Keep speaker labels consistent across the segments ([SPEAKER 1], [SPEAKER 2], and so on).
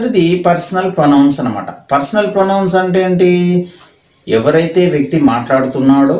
[SPEAKER 1] మొదటిది personal pronouns అన్నమాట personal pronouns అంటే ఏంటి ఎవరైతే వ్యక్తి మాట్లాడుతున్నాడో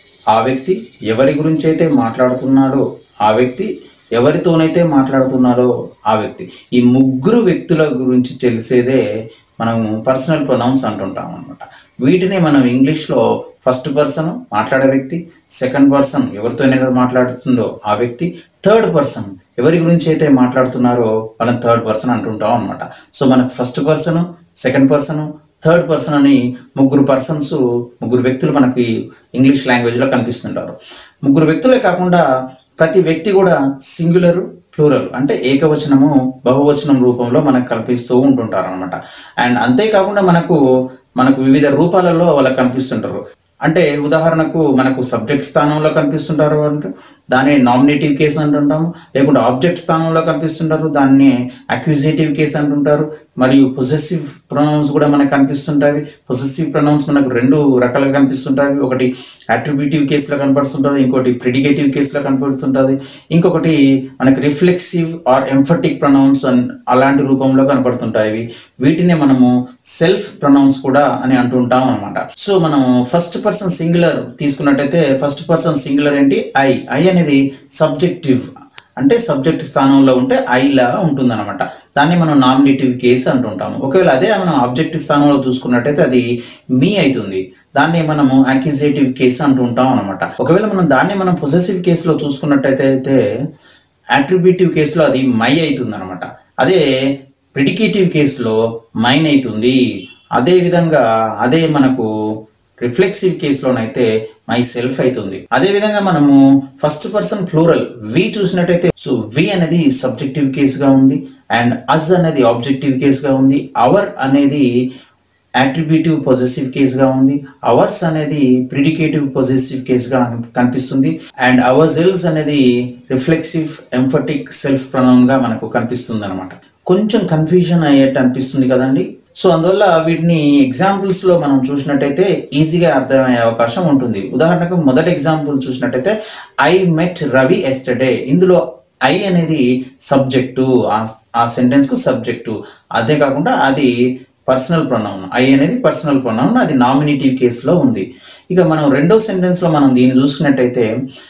[SPEAKER 1] ఆ వ్యక్తి ఎవరి గురించి అయితే మాట్లాడుతున్నాడో ఆ వ్యక్తి ఎవరితోనైతే మాట్లాడుతున్నారో ఆ వ్యక్తి ఈ ముగ్గురు వ్యక్తుల గురించి తెలిసేదే మనం పర్సనల్ ప్రొనౌన్స్ అంటుంటాం అనమాట వీటిని మనం ఇంగ్లీష్లో ఫస్ట్ పర్సన్ మాట్లాడే వ్యక్తి సెకండ్ పర్సన్ ఎవరితోనైతే మాట్లాడుతుందో ఆ వ్యక్తి థర్డ్ పర్సన్ ఎవరి గురించి అయితే మాట్లాడుతున్నారో వాళ్ళని థర్డ్ పర్సన్ అంటుంటాం అనమాట సో మనకు first person second person third person అని ముగ్గురు పర్సన్స్ ముగ్గురు వ్యక్తులు మనకి ఇంగ్లీష్ లాంగ్వేజ్లో కనిపిస్తుంటారు ముగ్గురు వ్యక్తులే కాకుండా ప్రతి వ్యక్తి కూడా సింగులర్ ప్లూరల్ అంటే ఏకవచనము బహువచనం రూపంలో మనకు కల్పిస్తూ ఉంటుంటారు అనమాట అండ్ అంతేకాకుండా మనకు మనకు వివిధ రూపాలలో వాళ్ళకి కనిపిస్తుంటారు అంటే ఉదాహరణకు మనకు సబ్జెక్ట్ స్థానంలో కనిపిస్తుంటారు అంటే దాన్ని నామినేటివ్ కేసు అంటుంటాము లేకుంటే ఆబ్జెక్ట్ స్థానంలో కనిపిస్తుంటారు దాన్ని అక్విజిటివ్ కేసు అంటుంటారు మరియు పొసెసివ్ ప్రొనౌన్స్ కూడా మనకు కనిపిస్తుంటాయి పొసెసివ్ ప్రొనౌన్స్ మనకు రెండు రకాలుగా కనిపిస్తుంటాయి ఒకటి అట్రిబ్యూటివ్ కేసులో కనపడుతుంటుంది ఇంకోటి ప్రిడికేటివ్ కేసులో కనపడుతుంటుంది ఇంకొకటి మనకి రిఫ్లెక్సివ్ ఆర్ ఎంఫటిక్ ప్రొనౌన్స్ అలాంటి రూపంలో కనపడుతుంటాయి వీటినే మనము సెల్ఫ్ ప్రొనౌన్స్ కూడా అని అంటుంటాం అనమాట సో మనం ఫస్ట్ పర్సన్ సింగులర్ తీసుకున్నట్టయితే ఫస్ట్ పర్సన్ సింగులర్ ఏంటి ఐ ఐ అనేది సబ్జెక్టివ్ అంటే సబ్జెక్ట్ స్థానంలో ఉంటే ఐ లాగా ఉంటుంది అనమాట దాన్ని మనం నామినేటివ్ కేసు అంటుంటాము ఒకవేళ అదే మనం ఆబ్జెక్టివ్ స్థానంలో చూసుకున్నట్టయితే అది మీ అవుతుంది దాన్ని మనము అక్యుజేటివ్ కేసు అంటుంటాం అనమాట ఒకవేళ మనం దాన్ని మనం పొసెసివ్ కేసులో చూసుకున్నట్టయితే అయితే అట్రిబ్యూటివ్ కేసులో అది మై అవుతుంది అనమాట అదే ప్రిడికేటివ్ కేసులో మైన్ అవుతుంది అదే విధంగా అదే మనకు రిఫ్లెక్సివ్ కేసులోనైతే మై సెల్ఫ్ అవుతుంది అదే విధంగా మనము ఫస్ట్ పర్సన్ ప్లూరల్ వి చూసినట్టయితే సో వి అనేది సబ్జెక్టివ్ కేసుగా ఉంది అండ్ అజ్ అనేది ఆబ్జెక్టివ్ కేసుగా ఉంది అవర్ అనేది అట్రిబ్యూటివ్ పొజెసివ్ కేసుగా ఉంది అవర్స్ అనేది ప్రిడికేటివ్ పొజెసివ్ కేసుగా కనిపిస్తుంది అండ్ అవర్ సెల్స్ అనేది రిఫ్లెక్సివ్ ఎంఫటిక్ సెల్ఫ్ గా మనకు కనిపిస్తుంది అనమాట కొంచెం కన్ఫ్యూజన్ అయ్యేట్టు అనిపిస్తుంది కదండి సో అందువల్ల వీటిని ఎగ్జాంపుల్స్ లో మనం చూసినట్టయితే ఈజీగా అర్థమయ్యే అవకాశం ఉంటుంది ఉదాహరణకు మొదటి ఎగ్జాంపుల్ చూసినట్టయితే ఐ మెట్ రవి ఎస్టర్డే ఇందులో ఐ అనేది సబ్జెక్టు ఆ సెంటెన్స్ కు సబ్జెక్టు అదే కాకుండా అది పర్సనల్ ప్రొనౌన్ ఐ అనేది పర్సనల్ ప్రొనౌన్ అది నామినేటివ్ కేసులో ఉంది ఇక మనం రెండో సెంటెన్స్ లో మనం దీన్ని చూసుకున్నట్టయితే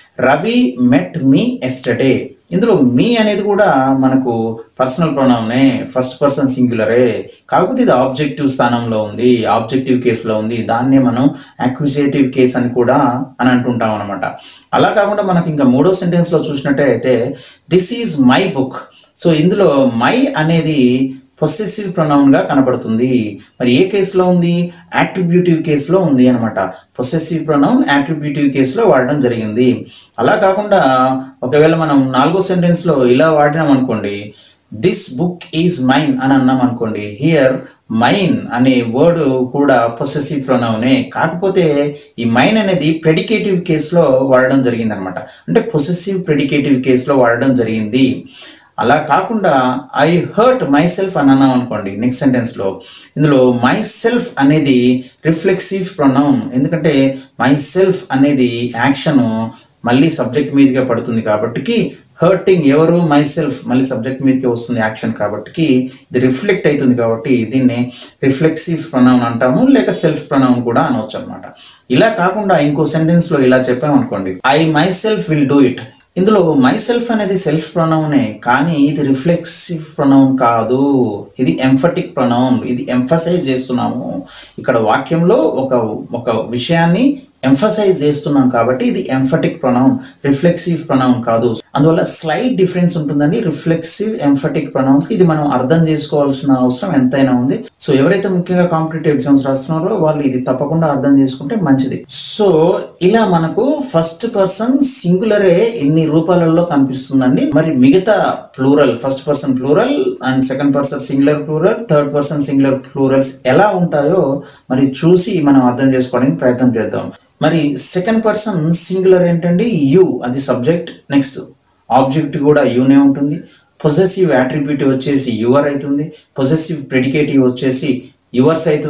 [SPEAKER 1] రవి మెట్ మీ ఎస్టర్డే ఇందులో మీ అనేది కూడా మనకు పర్సనల్ ప్రొనౌనే ఫస్ట్ పర్సన్ సింగులరే కాకపోతే ఇది ఆబ్జెక్టివ్ స్థానంలో ఉంది ఆబ్జెక్టివ్ కేసులో ఉంది దాన్నే మనం అక్విజేటివ్ కేస్ అని కూడా అని అంటుంటాం అనమాట అలా కాకుండా మనకి ఇంకా మూడో సెంటెన్స్ లో చూసినట్టయితే this is my book so ఇందులో మై అనేది పొసెసివ్ ప్రొనౌన్ గా కనపడుతుంది మరి ఏ కేసులో ఉంది అట్రిబ్యూటివ్ కేసులో ఉంది అనమాట పొసెసివ్ ప్రొనౌన్ అట్రిబ్యూటివ్ కేసులో వాడడం జరిగింది అలా కాకుండా ఒకవేళ మనం నాలుగో సెంటెన్స్ లో ఇలా వాడినాం అనుకోండి దిస్ బుక్ ఈజ్ మైన్ అని అన్నాం అనుకోండి హియర్ మైన్ అనే వర్డ్ కూడా పొసెసివ్ ప్రొనౌనే కాకపోతే ఈ మైన్ అనేది ప్రెడికేటివ్ కేసులో వాడడం జరిగింది అనమాట అంటే పొసెసివ్ ప్రెడికేటివ్ కేసులో వాడడం జరిగింది అలా కాకుండా ఐ హర్ట్ మై సెల్ఫ్ అని అన్నాం అనుకోండి నెక్స్ట్ సెంటెన్స్లో ఇందులో మై సెల్ఫ్ అనేది రిఫ్లెక్సివ్ ప్రొనౌన్ ఎందుకంటే మై సెల్ఫ్ అనేది యాక్షన్ మళ్ళీ సబ్జెక్ట్ మీదుగా పడుతుంది కాబట్టి హర్టింగ్ ఎవరు మై సెల్ఫ్ మళ్ళీ సబ్జెక్ట్ మీదకి వస్తుంది యాక్షన్ కాబట్టి ఇది రిఫ్లెక్ట్ అవుతుంది కాబట్టి దీన్ని రిఫ్లెక్సివ్ ప్రొనౌన్ అంటాము లేక సెల్ఫ్ ప్రొనౌన్ కూడా అనవచ్చు అనమాట ఇలా కాకుండా ఇంకో సెంటెన్స్ లో ఇలా చెప్పామనుకోండి I myself will do it ఇందులో మై సెల్ఫ్ అనేది సెల్ఫ్ ప్రొనౌనే కానీ ఇది రిఫ్లెక్సివ్ ప్రొనౌన్ కాదు ఇది ఎంఫటిక్ ప్రొనౌన్ ఇది ఎంఫసైజ్ చేస్తున్నాము ఇక్కడ వాక్యంలో ఒక ఒక విషయాన్ని ఎంఫసైజ్ చేస్తున్నాం కాబట్టి ఇది ఎంఫటిక్ ప్రొనౌన్ రిఫ్లెక్సివ్ ప్రొనౌన్ కాదు అందువల్ల స్లైట్ డిఫరెన్స్ ఉంటుందండి రిఫ్లెక్సివ్ ఎంఫటిక్ ప్రొనౌన్స్ ఇది మనం అర్థం చేసుకోవాల్సిన అవసరం ఎంతైనా ఉంది సో ఎవరైతే ముఖ్యంగా కాంపిటేటివ్ ఎగ్జామ్స్ రాస్తున్నారో వాళ్ళు ఇది తప్పకుండా అర్థం చేసుకుంటే మంచిది సో ఇలా మనకు ఫస్ట్ పర్సన్ సింగులరే ఇన్ని రూపాలలో కనిపిస్తుందండి మరి మిగతా plural first person plural and second person singular plural third person singular plurals ఎలా ఉంటాయో మరి చూసి మనం అర్థం చేసుకోవడానికి ప్రయత్నం చేద్దాం మరి సెకండ్ పర్సన్ సింగులర్ ఏంటండి యు అది సబ్జెక్ట్ నెక్స్ట్ ఆబ్జెక్ట్ కూడా యూనే ఉంటుంది పొజెసివ్ యాట్రిబ్యూట్ వచ్చేసి యువర్ అవుతుంది పొజెసివ్ ప్రెడికేటివ్ వచ్చేసి యువర్స్ అవుతుంది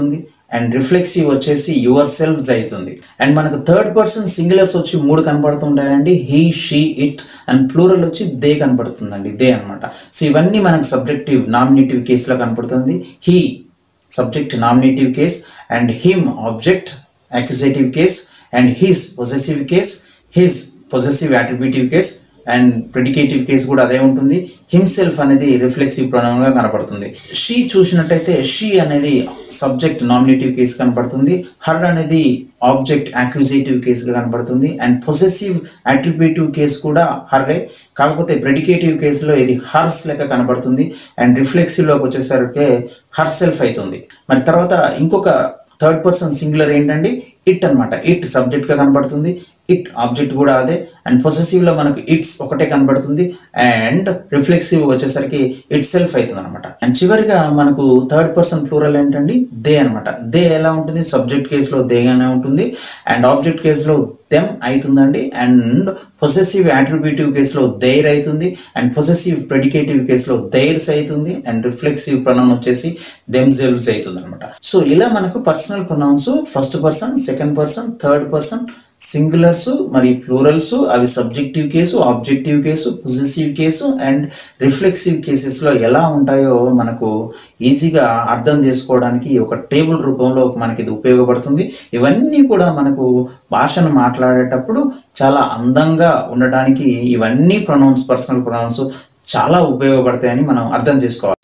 [SPEAKER 1] అండ్ రిఫ్లెక్సివ్ వచ్చేసి యువర్ సెల్ఫ్ అవుతుంది అండ్ మనకు థర్డ్ పర్సన్ సింగులర్స్ వచ్చి మూడు కనపడుతుంటాయండి he she it and plural వచ్చి దే కనపడుతుందండి దే అన్నమాట సో ఇవన్నీ మనకు సబ్జెక్టివ్ నామినేటివ్ కేసులో కనపడుతుంది he subject nominative case and him object accusative case and his possessive case his possessive attributive case and predicative case కూడా అదే ఉంటుంది హిమ్సెల్ఫ్ అనేది రిఫ్లెక్సివ్ ప్రొనౌన్ గా కనపడుతుంది షీ చూసినట్టయితే షీ అనేది సబ్జెక్ట్ నామినేటివ్ కేసు కనపడుతుంది హర్ అనేది ఆబ్జెక్ట్ అక్యూజేటివ్ కేసుగా కనపడుతుంది అండ్ పొసెసివ్ అట్రిబ్యూటివ్ కేసు కూడా హర్రే కాకపోతే ప్రెడికేటివ్ కేసులో ఇది హర్స్ లెక్క కనబడుతుంది అండ్ రిఫ్లెక్సివ్లోకి వచ్చేసరికి హర్ సెల్ఫ్ అవుతుంది మరి తర్వాత ఇంకొక థర్డ్ పర్సన్ సింగులర్ ఏంటండి ఇట్ అన్నమాట ఇట్ సబ్జెక్ట్గా కనబడుతుంది ఇట్ ఆబ్జెక్ట్ కూడా అదే అండ్ పొసెసివ్లో మనకు ఇట్స్ ఒకటే కనబడుతుంది అండ్ రిఫ్లెక్సివ్ వచ్చేసరికి ఇట్ సెల్ఫ్ అవుతుంది అనమాట అండ్ చివరిగా మనకు థర్డ్ పర్సన్ ప్లూరల్ ఏంటండి దే అనమాట దే ఎలా ఉంటుంది సబ్జెక్ట్ కేసులో దేగానే ఉంటుంది అండ్ ఆబ్జెక్ట్ కేసులో దెమ్ అవుతుందండి అండ్ పొసెసివ్ అట్రిబ్యూటివ్ కేసులో దేర్ అవుతుంది అండ్ పొసెసివ్ ప్రెడికేటివ్ కేసులో దైర్స్ అవుతుంది అండ్ రిఫ్లెక్సివ్ ప్రొనౌన్ వచ్చేసి దెమ్ జెల్స్ అవుతుంది అనమాట సో ఇలా మనకు personal pronouns first person second person third person singulars మరి ప్లూరల్స్ అవి subjective case objective case positive case and reflexive కేసెస్లో ఎలా ఉంటాయో మనకు ఈజీగా అర్థం చేసుకోవడానికి ఒక టేబుల్ రూపంలో మనకి ఇది ఉపయోగపడుతుంది ఇవన్నీ కూడా మనకు భాషను మాట్లాడేటప్పుడు చాలా అందంగా ఉండడానికి ఇవన్నీ ప్రొనౌన్స్ పర్సనల్ ప్రొనౌన్స్ చాలా ఉపయోగపడతాయని మనం అర్థం చేసుకోవాలి